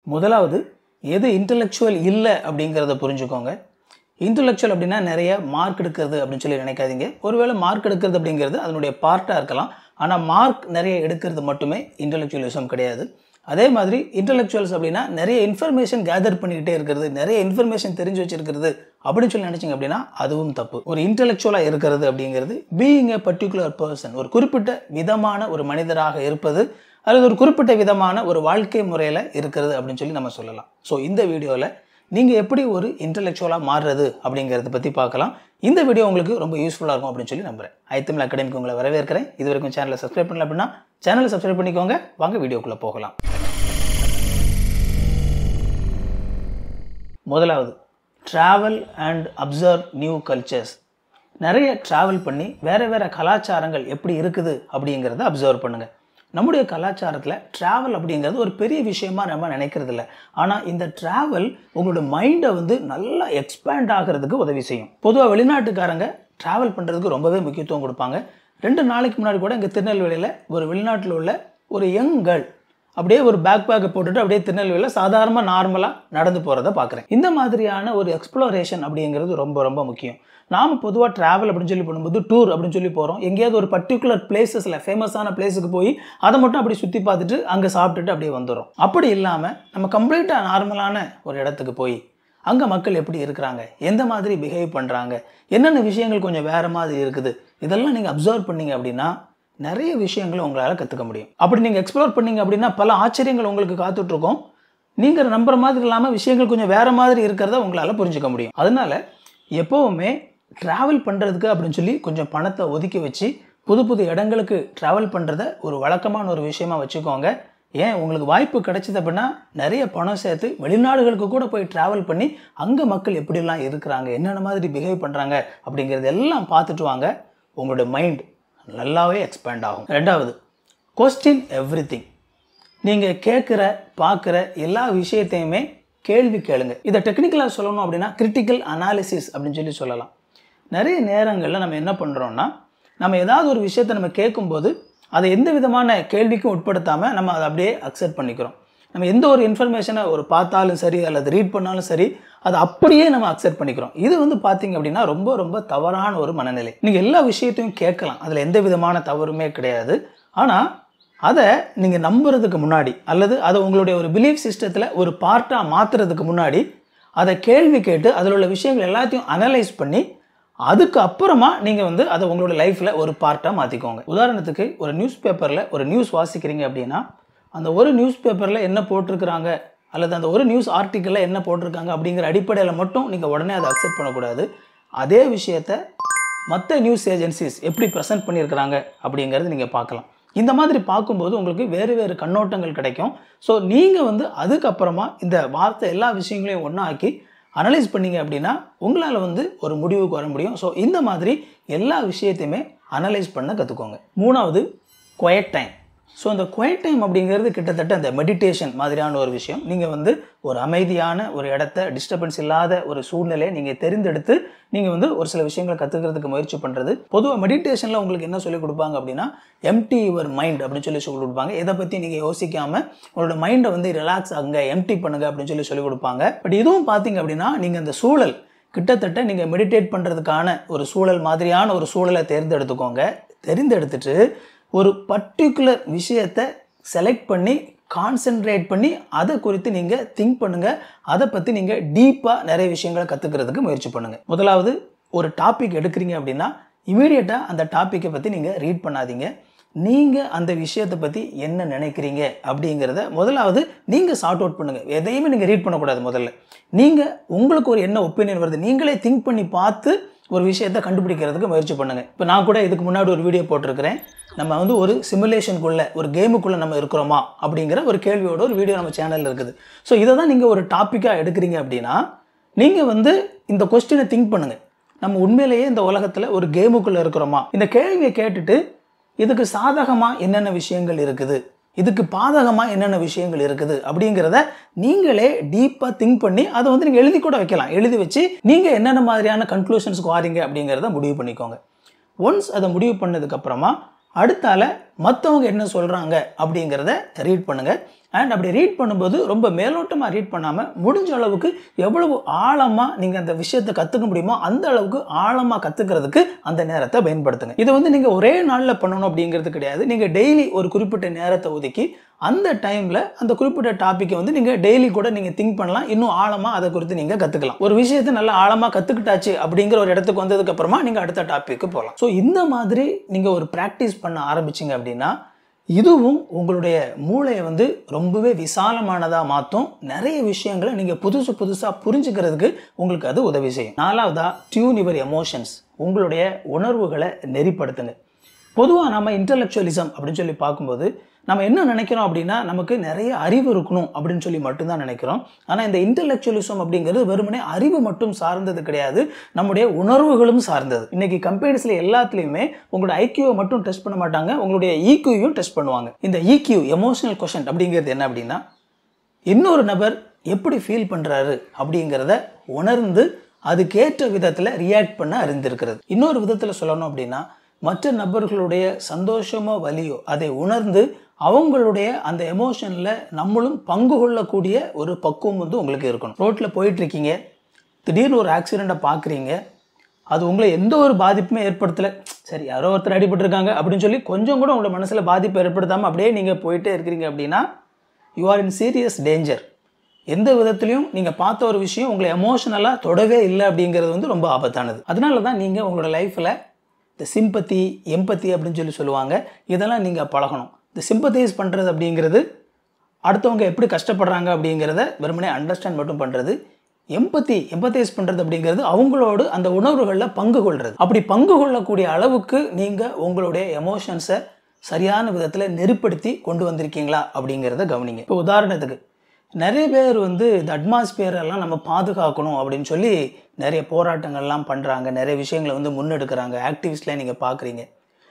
முதலாவது எது இன்டலெக்சுவல் இல்லை அப்படிங்கிறத புரிஞ்சுக்கோங்க இன்டலெக்சுவல் அப்படின்னா நிறைய மார்க் எடுக்கிறது அப்படின்னு சொல்லி நினைக்காதீங்க ஒருவேளை மார்க் எடுக்கிறது அப்படிங்கிறது அதனுடைய பார்ட்டாக இருக்கலாம் ஆனால் மார்க் நிறைய எடுக்கிறது மட்டுமே இன்டலெக்சுவலிசம் கிடையாது அதே மாதிரி இன்டலெக்சுவல்ஸ் அப்படின்னா நிறைய இன்ஃபர்மேஷன் கேதர் பண்ணிக்கிட்டே இருக்கிறது நிறைய இன்ஃபர்மேஷன் தெரிஞ்சு வச்சிருக்கிறது அப்படின்னு சொல்லி நினைச்சீங்க அப்படின்னா அதுவும் தப்பு ஒரு இன்டலெக்சுவலாக இருக்கிறது அப்படிங்கிறது பீயிங் எ பர்டிகுலர் பர்சன் ஒரு குறிப்பிட்ட விதமான ஒரு மனிதராக இருப்பது அல்லது ஒரு குறிப்பிட்ட விதமான ஒரு வாழ்க்கை முறையில் இருக்கிறது அப்படின்னு சொல்லி நம்ம சொல்லலாம் ஸோ இந்த வீடியோவில் நீங்கள் எப்படி ஒரு இன்டலெக்சுவலாக மாறுறது அப்படிங்கிறத பற்றி பார்க்கலாம் இந்த வீடியோ உங்களுக்கு ரொம்ப யூஸ்ஃபுல்லாக இருக்கும் அப்படின்னு சொல்லி நம்புறேன் ஐத்தமிழ் அகாடமிக்கு உங்களை வரவேற்கிறேன் இது வரைக்கும் சேனலை சப்ஸ்கிரைப் பண்ணல அப்படின்னா சேனலை சப்ஸ்கிரைப் பண்ணிக்கோங்க வாங்க வீடியோக்குள்ளே போகலாம் முதலாவது travel and observe new cultures நிறைய ட்ராவல் பண்ணி வேறு வேறு கலாச்சாரங்கள் எப்படி இருக்குது அப்படிங்கிறத அப்சர்வ் பண்ணுங்கள் நம்முடைய கலாச்சாரத்தில் ட்ராவல் அப்படிங்கிறது ஒரு பெரிய விஷயமா நம்ம நினைக்கிறது இல்லை ஆனால் இந்த ட்ராவல் உங்களோட மைண்டை வந்து நல்லா எக்ஸ்பேண்ட் ஆகிறதுக்கு உதவி செய்யும் பொதுவாக வெளிநாட்டுக்காரங்க ட்ராவல் பண்ணுறதுக்கு ரொம்பவே முக்கியத்துவம் கொடுப்பாங்க ரெண்டு நாளைக்கு முன்னாடி கூட இங்கே திருநெல்வேலியில் ஒரு வெளிநாட்டில் உள்ள ஒரு யங் கேர்ள் அப்படியே ஒரு பேக் பேக்கை போட்டுட்டு அப்படியே திருநெல்வேலியில் சாதாரணமாக நார்மலாக நடந்து போகிறத பார்க்குறேன் இந்த மாதிரியான ஒரு எக்ஸ்ப்ளோரேஷன் அப்படிங்கிறது ரொம்ப ரொம்ப முக்கியம் நாம் பொதுவாக ட்ராவல் அப்படின்னு சொல்லி பண்ணும்போது டூர் அப்படின்னு சொல்லி போகிறோம் எங்கேயாவது ஒரு பர்டிகுலர் பிளேசஸில் ஃபேமஸான பிளேஸுக்கு போய் அதை மட்டும் அப்படி சுற்றி பார்த்துட்டு அங்கே சாப்பிட்டுட்டு அப்படியே வந்துடும் அப்படி இல்லாமல் நம்ம கம்ப்ளீட்டாக நார்மலான ஒரு இடத்துக்கு போய் அங்கே மக்கள் எப்படி இருக்கிறாங்க எந்த மாதிரி பிஹேவ் பண்ணுறாங்க என்னென்ன விஷயங்கள் கொஞ்சம் வேறு மாதிரி இருக்குது இதெல்லாம் நீங்கள் அப்சர்வ் பண்ணீங்க அப்படின்னா நிறைய விஷயங்களை உங்களால் கற்றுக்க முடியும் அப்படி நீங்கள் எக்ஸ்ப்ளோர் பண்ணீங்க அப்படின்னா பல ஆச்சரியங்கள் உங்களுக்கு காத்துட்ருக்கோம் நீங்கள் நம்புற மாதிரி இல்லாமல் விஷயங்கள் கொஞ்சம் வேறு மாதிரி இருக்கிறத உங்களால் புரிஞ்சுக்க முடியும் அதனால எப்போவுமே ட்ராவல் பண்ணுறதுக்கு அப்படின்னு சொல்லி கொஞ்சம் பணத்தை ஒதுக்கி வச்சு புது புது இடங்களுக்கு ட்ராவல் பண்ணுறத ஒரு வழக்கமான ஒரு விஷயமா வச்சுக்கோங்க ஏன் உங்களுக்கு வாய்ப்பு கிடைச்சது அப்படின்னா நிறைய பணம் சேர்த்து வெளிநாடுகளுக்கு கூட போய் ட்ராவல் பண்ணி அங்கே மக்கள் எப்படிலாம் இருக்கிறாங்க என்னென்ன மாதிரி பிஹேவ் பண்ணுறாங்க அப்படிங்கிறது எல்லாம் பார்த்துட்டு வாங்க உங்களோட மைண்ட் நல்லாவே எக்ஸ்பேண்ட் ஆகும் ரெண்டாவது கொஸ்டின் எவ்ரி திங் நீங்கள் கேட்குற பார்க்குற எல்லா விஷயத்தையுமே கேள்வி கேளுங்க இதை டெக்னிக்கலாக சொல்லணும் அப்படின்னா கிரிட்டிக்கல் அனாலிசிஸ் அப்படின்னு சொல்லி சொல்லலாம் நிறைய நேரங்களில் நம்ம என்ன பண்ணுறோன்னா நம்ம ஏதாவது ஒரு விஷயத்தை நம்ம கேட்கும்போது அதை எந்த விதமான கேள்விக்கும் உட்படுத்தாமல் நம்ம அதை அப்படியே அக்செப்ட் பண்ணிக்கிறோம் நம்ம எந்த ஒரு இன்ஃபர்மேஷனை ஒரு பார்த்தாலும் சரி அல்லது ரீட் பண்ணாலும் சரி அதை அப்படியே நம்ம அக்செப்ட் பண்ணிக்கிறோம் இது வந்து பார்த்தீங்க அப்படின்னா ரொம்ப ரொம்ப தவறான ஒரு மனநிலை நீங்கள் எல்லா விஷயத்தையும் கேட்கலாம் அதில் எந்த விதமான தவறுமே கிடையாது ஆனால் அதை நீங்கள் நம்புறதுக்கு முன்னாடி அல்லது அதை உங்களுடைய ஒரு பிலீஃப் சிஸ்டத்தில் ஒரு பார்ட்டாக மாற்றுறதுக்கு முன்னாடி அதை கேள்வி கேட்டு அதில் உள்ள விஷயங்கள் எல்லாத்தையும் அனலைஸ் பண்ணி அதுக்கு அப்புறமா நீங்கள் வந்து அதை உங்களோட லைஃப்பில் ஒரு பார்ட்டாக மாற்றிக்கோங்க உதாரணத்துக்கு ஒரு நியூஸ் பேப்பரில் ஒரு நியூஸ் வாசிக்கிறீங்க அப்படின்னா அந்த ஒரு நியூஸ் பேப்பரில் என்ன போட்டிருக்கிறாங்க அல்லது அந்த ஒரு நியூஸ் ஆர்டிக்கலில் என்ன போட்டிருக்காங்க அப்படிங்கிற அடிப்படையில் மட்டும் நீங்கள் உடனே அதை அக்செப்ட் பண்ணக்கூடாது அதே விஷயத்தை மற்ற நியூஸ் ஏஜென்சிஸ் எப்படி ப்ரெசென்ட் பண்ணியிருக்கிறாங்க அப்படிங்கிறது நீங்கள் பார்க்கலாம் இந்த மாதிரி பார்க்கும்போது உங்களுக்கு வேறு வேறு கண்ணோட்டங்கள் கிடைக்கும் ஸோ நீங்கள் வந்து அதுக்கப்புறமா இந்த வார்த்தை எல்லா விஷயங்களையும் ஒன்றாக்கி அனலைஸ் பண்ணீங்க அப்படின்னா உங்களால் வந்து ஒரு முடிவுக்கு வர முடியும் ஸோ இந்த மாதிரி எல்லா விஷயத்தையுமே அனலைஸ் பண்ண கற்றுக்கோங்க மூணாவது குவைட் டைம் ஸோ அந்த குவைட் டைம் அப்படிங்கிறது கிட்டத்தட்ட அந்த மெடிடேஷன் மாதிரியான ஒரு விஷயம் நீங்கள் வந்து ஒரு அமைதியான ஒரு இடத்த டிஸ்டர்பன்ஸ் இல்லாத ஒரு சூழ்நிலையை நீங்கள் தெரிந்தெடுத்து நீங்கள் வந்து ஒரு சில விஷயங்களை கற்றுக்கிறதுக்கு முயற்சி பண்ணுறது பொதுவாக மெடிடேஷனில் உங்களுக்கு என்ன சொல்லிக் கொடுப்பாங்க அப்படின்னா எம்டி யுவர் மைண்ட் அப்படின்னு சொல்லி சொல்லி கொடுப்பாங்க இதை பற்றி நீங்கள் யோசிக்காமல் உங்களோட மைண்டை வந்து ரிலாக்ஸ் ஆகுங்க எம்டி பண்ணுங்க அப்படின்னு சொல்லி சொல்லிக் கொடுப்பாங்க பட் இதுவும் பார்த்தீங்க அப்படின்னா நீங்கள் அந்த சூழல் கிட்டத்தட்ட நீங்கள் மெடிடேட் பண்ணுறதுக்கான ஒரு சூழல் மாதிரியான ஒரு சூழலை தேர்ந்தெடுத்துக்கோங்க தெரிந்தெடுத்துட்டு ஒரு பர்டிகுலர் விஷயத்தை செலக்ட் பண்ணி கான்சென்ட்ரேட் பண்ணி அதை குறித்து நீங்கள் திங்க் பண்ணுங்கள் அதை பற்றி நீங்கள் டீப்பாக நிறைய விஷயங்களை கற்றுக்கிறதுக்கு முயற்சி பண்ணுங்கள் முதலாவது ஒரு டாபிக் எடுக்கிறீங்க அப்படின்னா இமீடியட்டாக அந்த டாப்பிக்கை பற்றி நீங்கள் ரீட் பண்ணாதீங்க நீங்கள் அந்த விஷயத்தை பற்றி என்ன நினைக்கிறீங்க அப்படிங்கிறத முதலாவது நீங்கள் சார்ட் அவுட் பண்ணுங்கள் எதையுமே நீங்கள் ரீட் பண்ணக்கூடாது முதல்ல நீங்கள் உங்களுக்கு ஒரு என்ன ஒப்பீனியன் வருது நீங்களே திங்க் பண்ணி பார்த்து ஒரு விஷயத்தை கண்டுபிடிக்கிறதுக்கு முயற்சி பண்ணுங்கள் இப்போ நான் கூட இதுக்கு முன்னாடி ஒரு வீடியோ போட்டிருக்கிறேன் நம்ம வந்து ஒரு சிமுலேஷனுக்குள்ளே ஒரு கேமுக்குள்ளே நம்ம இருக்கிறோமா அப்படிங்கிற ஒரு கேள்வியோட ஒரு வீடியோ நம்ம சேனலில் இருக்குது ஸோ இதை தான் நீங்கள் ஒரு டாப்பிக்காக எடுக்கிறீங்க அப்படின்னா நீங்கள் வந்து இந்த கொஸ்டினை திங்க் பண்ணுங்கள் நம்ம உண்மையிலேயே இந்த உலகத்தில் ஒரு கேமுக்குள்ளே இருக்கிறோமா இந்த கேள்வியை கேட்டுட்டு இதுக்கு சாதகமாக என்னென்ன விஷயங்கள் இருக்குது இதுக்கு பாதகமாக என்னென்ன விஷயங்கள் இருக்குது அப்படிங்கிறத நீங்களே டீப்பாக திங்க் பண்ணி அதை வந்து நீங்கள் எழுதி கூட வைக்கலாம் எழுதி வச்சு நீங்கள் என்னென்ன மாதிரியான கன்க்ளூஷன்ஸ்க்கு வாரீங்க அப்படிங்கிறத முடிவு பண்ணிக்கோங்க ஒன்ஸ் அதை முடிவு பண்ணதுக்கப்புறமா அடுத்தால மற்றவங்க என்ன சொல்கிறாங்க அப்படிங்கிறத ரீட் பண்ணுங்கள் அண்ட் அப்படி ரீட் பண்ணும்போது ரொம்ப மேலோட்டமாக ரீட் பண்ணாமல் முடிஞ்ச அளவுக்கு எவ்வளவு ஆழமாக நீங்கள் அந்த விஷயத்தை கற்றுக்க முடியுமோ அந்த அளவுக்கு ஆழமாக கற்றுக்கிறதுக்கு அந்த நேரத்தை பயன்படுத்துங்க இதை வந்து நீங்கள் ஒரே நாளில் பண்ணணும் அப்படிங்கிறது கிடையாது நீங்கள் டெய்லி ஒரு குறிப்பிட்ட நேரத்தை ஒதுக்கி அந்த டைமில் அந்த குறிப்பிட்ட டாப்பிக்கை வந்து நீங்கள் டெய்லி கூட நீங்கள் திங்க் பண்ணலாம் இன்னும் ஆழமாக அதை குறித்து நீங்கள் கற்றுக்கலாம் ஒரு விஷயத்தை நல்லா ஆழமாக கற்றுக்கிட்டாச்சு அப்படிங்கிற ஒரு இடத்துக்கு வந்ததுக்கு அப்புறமா நீங்கள் அடுத்த டாப்பிக்கு போகலாம் ஸோ இந்த மாதிரி நீங்கள் ஒரு ப்ராக்டிஸ் பண்ண ஆரம்பிச்சிங்க அப்படின்னா இதுவும் உங்களுடைய மூளையை வந்து ரொம்பவே விசாலமானதாக மாற்றும் நிறைய விஷயங்களை நீங்கள் புதுசு புதுசாக புரிஞ்சுக்கிறதுக்கு உங்களுக்கு அது உதவி செய்யும் நாலாவதா டியூன் யுவர் எமோஷன்ஸ் உங்களுடைய உணர்வுகளை நெறிப்படுத்துங்க பொதுவாக நம்ம இன்டலெக்சுவலிசம் அப்படின்னு சொல்லி பார்க்கும்போது நம்ம என்ன நினைக்கிறோம் அப்படின்னா நமக்கு நிறைய அறிவு இருக்கணும் அப்படின்னு சொல்லி மட்டும்தான் நினைக்கிறோம் ஆனால் இந்த இன்டலெக்சுவலிசம் அப்படிங்கிறது வெறுமனே அறிவு மட்டும் சார்ந்தது கிடையாது நம்முடைய உணர்வுகளும் சார்ந்தது இன்னைக்கு கம்பெனிஸில் எல்லாத்துலேயுமே உங்களோட ஐக்கியூவை மட்டும் டெஸ்ட் பண்ண மாட்டாங்க உங்களுடைய ஈக்யூவையும் டெஸ்ட் பண்ணுவாங்க இந்த ஈக்யூ எமோஷனல் கொஷன் அப்படிங்கிறது என்ன அப்படின்னா இன்னொரு நபர் எப்படி ஃபீல் பண்ணுறாரு அப்படிங்கிறத உணர்ந்து அதுக்கேற்ற விதத்தில் ரியாக்ட் பண்ண அறிந்திருக்கிறது இன்னொரு விதத்தில் சொல்லணும் அப்படின்னா மற்ற நபர்களுடைய சந்தோஷமோ வலியோ அதை உணர்ந்து அவங்களுடைய அந்த எமோஷனில் நம்மளும் பங்கு கொள்ளக்கூடிய ஒரு பக்குவம் வந்து உங்களுக்கு இருக்கணும் ரோட்டில் போயிட்டுருக்கீங்க திடீர்னு ஒரு ஆக்சிடெண்ட்டை பார்க்குறீங்க அது உங்களை எந்த ஒரு பாதிப்புமே ஏற்படுத்தலை சரி யாரோ ஒருத்தர் அடிபட்டிருக்காங்க அப்படின்னு சொல்லி கொஞ்சம் கூட உங்களோட மனசில் பாதிப்பு ஏற்படுத்தாமல் அப்படியே நீங்கள் போயிட்டே இருக்கிறீங்க அப்படின்னா you are in serious danger எந்த விதத்துலையும் நீங்கள் பார்த்த ஒரு விஷயம் உங்களை எமோஷனலாக தொடவே இல்லை அப்படிங்கிறது வந்து ரொம்ப ஆபத்தானது அதனால தான் நீங்கள் உங்களோட லைஃப்பில் இந்த சிம்பத்தி எம்பத்தி அப்படின்னு சொல்லி சொல்லுவாங்க இதெல்லாம் நீங்கள் பழகணும் இந்த சிம்பத்தைஸ் பண்ணுறது அப்படிங்கிறது அடுத்தவங்க எப்படி கஷ்டப்படுறாங்க அப்படிங்கிறத வெறுமனே அண்டர்ஸ்டாண்ட் மட்டும் பண்ணுறது எம்பத்தி எம்பத்தைஸ் பண்ணுறது அப்படிங்கிறது அவங்களோடு அந்த உணர்வுகளில் பங்கு கொள்வது அப்படி பங்கு கொள்ளக்கூடிய அளவுக்கு நீங்கள் உங்களுடைய எமோஷன்ஸை சரியான விதத்தில் நெருப்படுத்தி கொண்டு வந்திருக்கீங்களா அப்படிங்கிறத கவனிங்க இப்போ உதாரணத்துக்கு நிறைய பேர் வந்து இந்த அட்மாஸ்பியர் எல்லாம் நம்ம பாதுகாக்கணும் அப்படின்னு சொல்லி நிறைய போராட்டங்கள்லாம் பண்ணுறாங்க நிறைய விஷயங்களை வந்து முன்னெடுக்கிறாங்க ஆக்டிவிஸ்ட்லாம் நீங்கள் பார்க்குறீங்க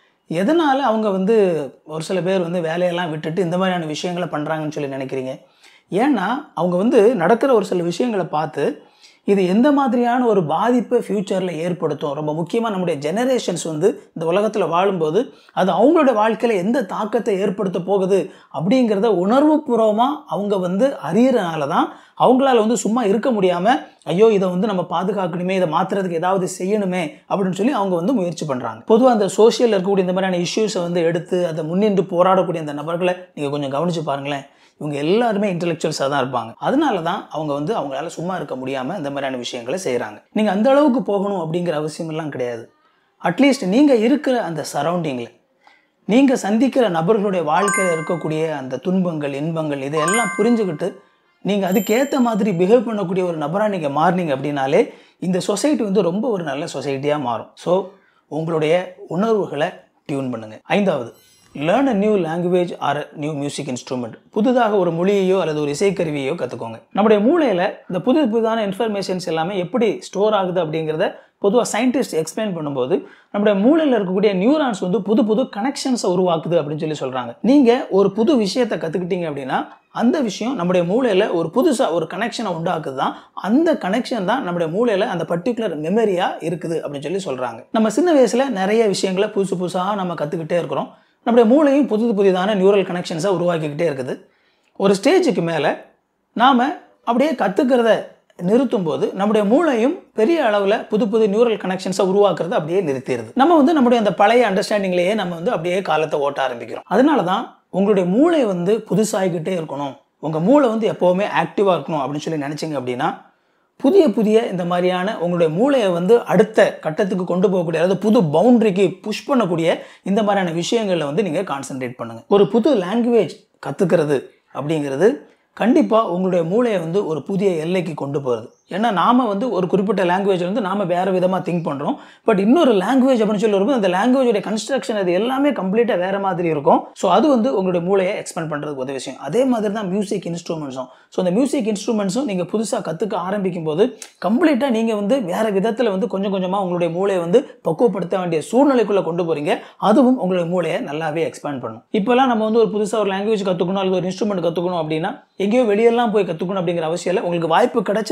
எதனால் அவங்க வந்து ஒரு சில பேர் வந்து வேலையெல்லாம் விட்டுட்டு இந்த மாதிரியான விஷயங்களை பண்ணுறாங்கன்னு சொல்லி நினைக்கிறீங்க ஏன்னா அவங்க வந்து நடக்கிற ஒரு சில விஷயங்களை பார்த்து இது எந்த மாதிரியான ஒரு பாதிப்பை ஃப்யூச்சரில் ஏற்படுத்தும் ரொம்ப முக்கியமாக நம்முடைய ஜெனரேஷன்ஸ் வந்து இந்த உலகத்தில் வாழும்போது அது அவங்களோட வாழ்க்கையில் எந்த தாக்கத்தை ஏற்படுத்த போகுது அப்படிங்கிறத உணர்வுபூர்வமாக அவங்க வந்து அறியறனால தான் அவங்களால வந்து சும்மா இருக்க முடியாமல் ஐயோ இதை வந்து நம்ம பாதுகாக்கணுமே இதை மாற்றுறதுக்கு ஏதாவது செய்யணுமே அப்படின்னு சொல்லி அவங்க வந்து முயற்சி பண்ணுறாங்க பொதுவாக அந்த சோஷியலில் இருக்கக்கூடிய இந்த மாதிரியான இஷ்யூஸை வந்து எடுத்து அதை முன்னின்று போராடக்கூடிய அந்த நபர்களை நீங்கள் கொஞ்சம் கவனித்து பாருங்களேன் இவங்க எல்லாருமே இன்டெலெக்சுவல்ஸாக தான் இருப்பாங்க அதனால தான் அவங்க வந்து அவங்களால சும்மா இருக்க முடியாமல் இந்த மாதிரியான விஷயங்களை செய்கிறாங்க நீங்கள் அந்த அளவுக்கு போகணும் அப்படிங்கிற அவசியமெல்லாம் கிடையாது அட்லீஸ்ட் நீங்கள் இருக்கிற அந்த சரௌண்டிங்கில் நீங்கள் சந்திக்கிற நபர்களுடைய வாழ்க்கையில் இருக்கக்கூடிய அந்த துன்பங்கள் இன்பங்கள் இதையெல்லாம் புரிஞ்சுக்கிட்டு நீங்கள் அதுக்கேற்ற மாதிரி பிஹேவ் பண்ணக்கூடிய ஒரு நபராக நீங்கள் மாறினீங்க அப்படின்னாலே இந்த சொசைட்டி வந்து ரொம்ப ஒரு நல்ல சொசைட்டியாக மாறும் ஸோ உங்களுடைய உணர்வுகளை டியூன் பண்ணுங்கள் ஐந்தாவது learn a new language or new music instrument புதுதாக ஒரு மொழியையோ அல்லது ஒரு இசைக்கருவியோ கற்றுக்கோங்க நம்முடைய மூளையில் இந்த புது புதுதான இன்ஃபர்மேஷன்ஸ் எல்லாமே எப்படி ஸ்டோர் ஆகுது அப்படிங்கிறத பொதுவாக சயின்டிஸ்ட் எக்ஸ்பிளைன் பண்ணும்போது நம்முடைய மூளையில் இருக்கக்கூடிய நியூரான்ஸ் வந்து புது புது கனெக்ஷன்ஸை உருவாக்குது அப்படின்னு சொல்லி சொல்கிறாங்க நீங்கள் ஒரு புது விஷயத்தை கற்றுக்கிட்டீங்க அப்படின்னா அந்த விஷயம் நம்முடைய மூளையில் ஒரு புதுசாக ஒரு கனெக்ஷனை உண்டாக்குது தான் அந்த கனெக்ஷன் தான் நம்முடைய மூளையில் அந்த பர்டிகுலர் மெமரியாக இருக்குது அப்படின்னு சொல்லி சொல்கிறாங்க நம்ம சின்ன வயசில் நிறைய விஷயங்களை புதுசு புதுசாக நம்ம கற்றுக்கிட்டே இருக்கிறோம் நம்முடைய மூளையும் புது புதிதான நியூரல் கனெக்ஷன்ஸை உருவாக்கிக்கிட்டே இருக்குது ஒரு ஸ்டேஜுக்கு மேலே நாம் அப்படியே கற்றுக்கிறத நிறுத்தும் போது நம்முடைய மூளையும் பெரிய அளவில் புது புது நியூரல் கனெக்ஷன்ஸை உருவாக்குறது அப்படியே நிறுத்திடுது நம்ம வந்து நம்முடைய அந்த பழைய அண்டர்ஸ்டாண்டிங்லேயே நம்ம வந்து அப்படியே காலத்தை ஓட்ட ஆரம்பிக்கிறோம் அதனால தான் உங்களுடைய மூளை வந்து புதுசாகிக்கிட்டே இருக்கணும் உங்கள் மூளை வந்து எப்போவுமே ஆக்டிவாக இருக்கணும் அப்படின்னு சொல்லி நினச்சிங்க அப்படின்னா புதிய புதிய இந்த மாதிரியான உங்களுடைய மூளையை வந்து அடுத்த கட்டத்துக்கு கொண்டு போகக்கூடிய அதாவது புது பவுண்டரிக்கு புஷ் பண்ணக்கூடிய இந்த மாதிரியான விஷயங்களில் வந்து நீங்கள் கான்சென்ட்ரேட் பண்ணுங்கள் ஒரு புது லாங்குவேஜ் கற்றுக்கிறது அப்படிங்கிறது கண்டிப்பாக உங்களுடைய மூளையை வந்து ஒரு புதிய எல்லைக்கு கொண்டு போகிறது ஏன்னா நாம் வந்து ஒரு குறிப்பிட்ட லாங்குவேஜ் வந்து நாம் வேறு விதமாக திங்க் பண்ணுறோம் பட் இன்னொரு லாங்குவேஜ் அப்படின்னு சொல்லி வரும்போது அந்த லாங்குவேஜோட கன்ஸ்ட்ரக்ஷன் அது எல்லாமே கம்ப்ளீட்டாக வேறு மாதிரி இருக்கும் ஸோ அது வந்து உங்களுடைய மூளையை எக்ஸ்பெண்ட் பண்ணுறதுக்கு உதவி விஷயம் அதே மாதிரி தான் மியூசிக் இன்ஸ்ட்ருமெண்ட்ஸும் ஸோ அந்த மியூசிக் இன்ஸ்ட்ருமெண்ட்ஸும் நீங்கள் புதுசாக கற்றுக்க ஆரம்பிக்கும் போது கம்ப்ளீட்டாக நீங்கள் வந்து வேறு விதத்தில் வந்து கொஞ்சம் கொஞ்சமாக உங்களுடைய மூளையை வந்து பக்குவப்படுத்த வேண்டிய சூழ்நிலைக்குள்ளே கொண்டு போகிறீங்க அதுவும் உங்களுடைய மூளையை நல்லாவே எக்ஸ்பேண்ட் பண்ணும் இப்போல்லாம் நம்ம வந்து ஒரு புதுசாக ஒரு லாங்குவேஜ் கற்றுக்கணும் அல்லது ஒரு இன்ஸ்ட்ருமெண்ட் கற்றுக்கணும் அப்படின்னா எங்கேயோ வெளியெல்லாம் போய் கற்றுக்கணும் அப்படிங்கிற அவசியம் இல்லை உங்களுக்கு வாய்ப்பு கிடைச்சிது அப்படின்னா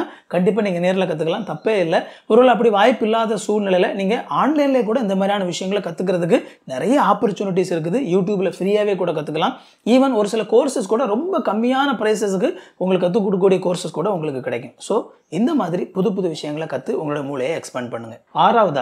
கண்டிப்பாக நீங்கள் நேரில் கற்றுக்கலாம் தப்பே இல்லை ஒருவேளை அப்படி வாய்ப்பு இல்லாத சூழ்நிலையில் நீங்கள் ஆன்லைன்லேயே கூட இந்த மாதிரியான விஷயங்களை கற்றுக்கிறதுக்கு நிறைய ஆப்பர்ச்சுனிட்டிஸ் இருக்குது யூடியூப்பில் ஃப்ரீயாகவே கூட கற்றுக்கலாம் ஈவன் ஒரு சில கோர்சஸ் கூட ரொம்ப கம்மியான ப்ரைஸஸுக்கு உங்களுக்கு கற்றுக் கொடுக்கக்கூடிய கோர்சஸ் கூட உங்களுக்கு கிடைக்கும் ஸோ இந்த மாதிரி புது புது விஷயங்களை கற்று உங்களோட மூளையை எக்ஸ்பேண்ட் பண்ணுங்கள் ஆறாவதா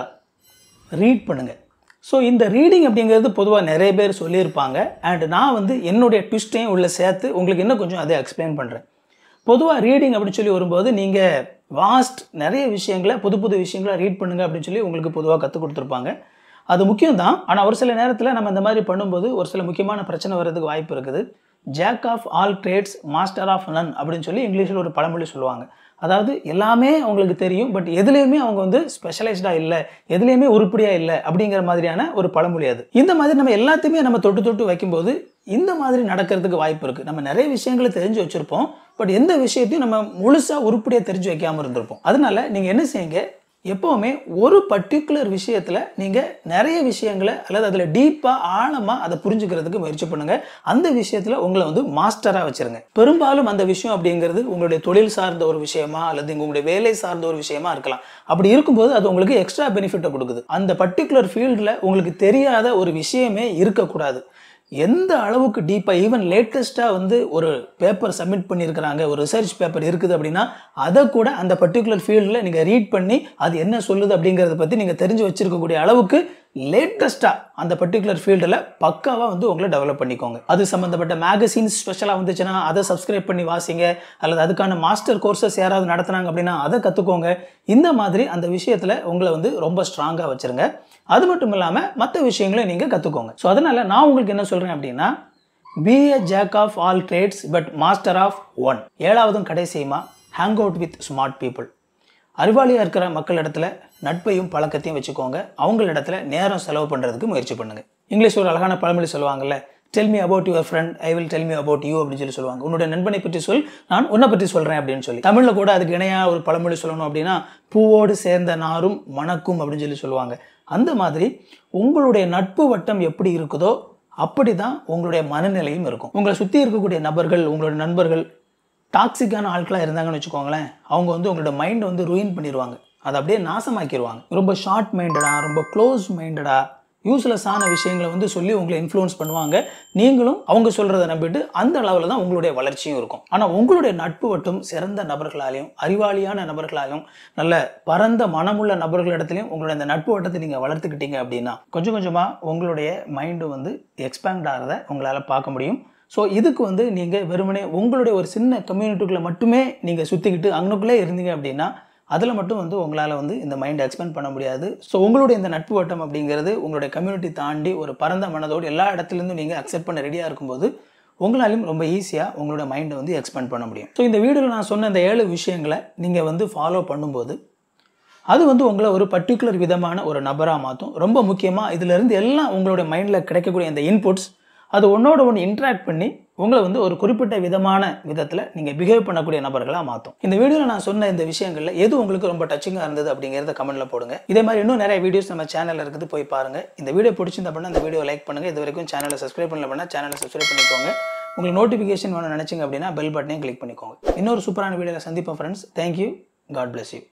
ரீட் பண்ணுங்கள் ஸோ இந்த ரீடிங் அப்படிங்கிறது பொதுவாக நிறைய பேர் சொல்லியிருப்பாங்க அண்ட் நான் வந்து என்னுடைய ட்விஸ்ட்டையும் உள்ள சேர்த்து உங்களுக்கு இன்னும் கொஞ்சம் அதை எக்ஸ்பிளைன் பண்ணுறேன் பொதுவாக ரீடிங் அப்படின்னு சொல்லி வரும்போது நீங்கள் வாஸ்ட் நிறைய விஷயங்களை புது புது விஷயங்களை ரீட் பண்ணுங்க அப்படின்னு சொல்லி உங்களுக்கு பொதுவாக கற்றுக் கொடுத்துருப்பாங்க அது முக்கியம் தான் ஆனால் ஒரு சில நேரத்தில் நம்ம இந்த மாதிரி பண்ணும்போது ஒரு சில முக்கியமான பிரச்சனை வர்றதுக்கு வாய்ப்பு இருக்குது jack of all trades master of none அப்படின்னு சொல்லி இங்கிலீஷில் ஒரு பழமொழி சொல்லுவாங்க அதாவது எல்லாமே அவங்களுக்கு தெரியும் பட் எதுலேயுமே அவங்க வந்து ஸ்பெஷலைஸ்டாக இல்லை எதுலேயுமே உருப்படியாக இல்லை அப்படிங்கிற மாதிரியான ஒரு பழமொழி அது இந்த மாதிரி நம்ம எல்லாத்தையுமே நம்ம தொட்டு தொட்டு வைக்கும்போது இந்த மாதிரி நடக்கிறதுக்கு வாய்ப்பு இருக்குது நம்ம நிறைய விஷயங்களை தெரிஞ்சு வச்சுருப்போம் பட் எந்த விஷயத்தையும் நம்ம முழுசாக உருப்படியாக தெரிஞ்சு வைக்காமல் இருந்திருப்போம் அதனால நீங்கள் என்ன செய்யுங்க எப்போவுமே ஒரு பர்டிகுலர் விஷயத்தில் நீங்கள் நிறைய விஷயங்களை அல்லது அதில் டீப்பாக ஆழமாக அதை புரிஞ்சுக்கிறதுக்கு முயற்சி பண்ணுங்கள் அந்த விஷயத்தில் உங்களை வந்து மாஸ்டராக வச்சுருங்க பெரும்பாலும் அந்த விஷயம் அப்படிங்கிறது உங்களுடைய தொழில் சார்ந்த ஒரு விஷயமா அல்லது உங்களுடைய வேலை சார்ந்த ஒரு விஷயமா இருக்கலாம் அப்படி இருக்கும்போது அது உங்களுக்கு எக்ஸ்ட்ரா பெனிஃபிட்டை கொடுக்குது அந்த பர்டிகுலர் ஃபீல்டில் உங்களுக்கு தெரியாத ஒரு விஷயமே இருக்கக்கூடாது எந்த அளவுக்கு டீப்பாக ஈவன் லேட்டஸ்ட்டாக வந்து ஒரு பேப்பர் சப்மிட் பண்ணியிருக்கிறாங்க ஒரு ரிசர்ச் பேப்பர் இருக்குது அப்படின்னா அதை கூட அந்த பர்டிகுலர் ஃபீல்டில் நீங்கள் ரீட் பண்ணி அது என்ன சொல்லுது அப்படிங்கிறத பற்றி நீங்கள் தெரிஞ்சு வச்சிருக்கக்கூடிய அளவுக்கு லேட்டஸ்ட்டாக அந்த பர்டிகுலர் ஃபீல்டில் பக்காவாக வந்து உங்களை டெவலப் பண்ணிக்கோங்க அது சம்மந்தப்பட்ட மேகசின்ஸ் ஸ்பெஷலாக வந்துச்சுன்னா அதை சப்ஸ்கிரைப் பண்ணி வாசிங்க அல்லது அதுக்கான மாஸ்டர் கோர்சஸ் யாராவது நடத்துனாங்க அப்படின்னா அதை கற்றுக்கோங்க இந்த மாதிரி அந்த விஷயத்தில் உங்களை வந்து ரொம்ப ஸ்ட்ராங்காக வச்சுருங்க அது மட்டும் இல்லாமல் மற்ற விஷயங்களையும் நீங்கள் கற்றுக்கோங்க ஸோ அதனால் நான் உங்களுக்கு என்ன சொல்கிறேன் அப்படின்னா be a jack of all trades but master of one ஏழாவதும் கடைசியுமா hang out with smart people அறிவாளியாக இருக்கிற மக்களிடத்துல நட்பையும் பழக்கத்தையும் வச்சுக்கோங்க அவங்களிடத்துல நேரம் செலவு பண்ணுறதுக்கு முயற்சி பண்ணுங்க இங்கிலீஷ் ஒரு அழகான பழமொழி சொல்லுவாங்கல்ல tell me about your friend I will tell me about you அப்படின்னு சொல்லி சொல்லுவாங்க உன்னுடைய நண்பனை பற்றி சொல் நான் உன்னை பற்றி சொல்கிறேன் அப்படின்னு சொல்லி தமிழில் கூட அதுக்கு இணையாக ஒரு பழமொழி சொல்லணும் அப்படின்னா பூவோடு சேர்ந்த நாரும் மணக்கும் அப்படின்னு சொல்லி சொல்லுவாங்க அந்த மாதிரி உங்களுடைய நட்பு வட்டம் எப்படி இருக்குதோ அப்படி தான் உங்களுடைய மனநிலையும் இருக்கும் உங்களை சுற்றி இருக்கக்கூடிய நபர்கள் உங்களுடைய நண்பர்கள் டாக்ஸிக்கான ஆட்களாக இருந்தாங்கன்னு வச்சுக்கோங்களேன் அவங்க வந்து உங்களோட மைண்டை வந்து ruin பண்ணிடுவாங்க அதை அப்படியே நாசமாக்கிடுவாங்க ரொம்ப ஷார்ட் மைண்டடாக ரொம்ப க்ளோஸ் மைண்டடாக யூஸ்லெஸ்ஸான விஷயங்களை வந்து சொல்லி உங்களை இன்ஃப்ளூயன்ஸ் பண்ணுவாங்க நீங்களும் அவங்க சொல்கிறத நம்பிட்டு அந்த அளவில் தான் உங்களுடைய வளர்ச்சியும் இருக்கும் ஆனால் உங்களுடைய நட்பு வட்டம் சிறந்த நபர்களாலையும் அறிவாளியான நபர்களாலையும் நல்ல பரந்த மனமுள்ள நபர்களிடத்துலையும் உங்களுடைய அந்த நட்பு வட்டத்தை நீங்கள் வளர்த்துக்கிட்டீங்க அப்படின்னா கொஞ்சம் கொஞ்சமாக உங்களுடைய மைண்டு வந்து எக்ஸ்பேண்ட் ஆகிறத உங்களால் பார்க்க முடியும் ஸோ இதுக்கு வந்து நீங்கள் வெறுமனே உங்களுடைய ஒரு சின்ன கம்யூனிட்டிக்குள்ளே மட்டுமே நீங்கள் சுற்றிக்கிட்டு அங்கனுக்குள்ளே இருந்தீங்க அப்படின்னா அதில் மட்டும் வந்து உங்களால் வந்து இந்த மைண்டை எக்ஸ்பெண்ட் பண்ண முடியாது ஸோ உங்களுடைய இந்த நட்பு வட்டம் அப்படிங்கிறது உங்களுடைய கம்யூனிட்டி தாண்டி ஒரு பரந்த மனதோடு எல்லா இடத்துலேருந்தும் நீங்கள் அக்செப்ட் பண்ண ரெடியாக இருக்கும்போது உங்களாலையும் ரொம்ப ஈஸியாக உங்களோட மைண்டை வந்து எக்ஸ்பெண்ட் பண்ண முடியும் ஸோ இந்த வீடியோவில் நான் சொன்ன இந்த ஏழு விஷயங்களை நீங்கள் வந்து ஃபாலோ பண்ணும்போது அது வந்து உங்களை ஒரு பர்டிகுலர் விதமான ஒரு நபராக மாற்றும் ரொம்ப முக்கியமாக இதிலிருந்து எல்லாம் உங்களுடைய மைண்டில் கிடைக்கக்கூடிய அந்த இன்புட்ஸ் அது ஒன்றோட ஒன்று இன்ட்ராக்ட் பண்ணி உங்களை வந்து ஒரு குறிப்பிட்ட விதமான விதத்தில் நீங்கள் பிஹேவ் பண்ணக்கூடிய நபர்களாக மாற்றும் இந்த வீடியோவில் நான் சொன்ன இந்த விஷயங்களில் எது உங்களுக்கு ரொம்ப டச்சிங்காக இருந்தது அப்படிங்கிறத கமெண்ட்டில் போடுங்க இதே மாதிரி இன்னும் நிறைய வீடியோஸ் நம்ம சேனலில் இருக்குது போய் பாருங்கள் இந்த வீடியோ பிடிச்சிருந்த அப்படின்னா இந்த வீடியோ லைக் பண்ணுங்கள் இது வரைக்கும் சேனலை சப்ஸ்கிரைப் பண்ணல பண்ணால் சேனலை சப்ஸ்கிரைப் பண்ணிக்கோங்க உங்களுக்கு நோட்டிஃபிகேஷன் வேணும் நினச்சிங்க அப்படின்னா பெல் பட்டனையும் கிளிக் பண்ணிக்கோங்க இன்னொரு சூப்பரான வீடியோவில் சந்திப்போம் friends thank you God bless you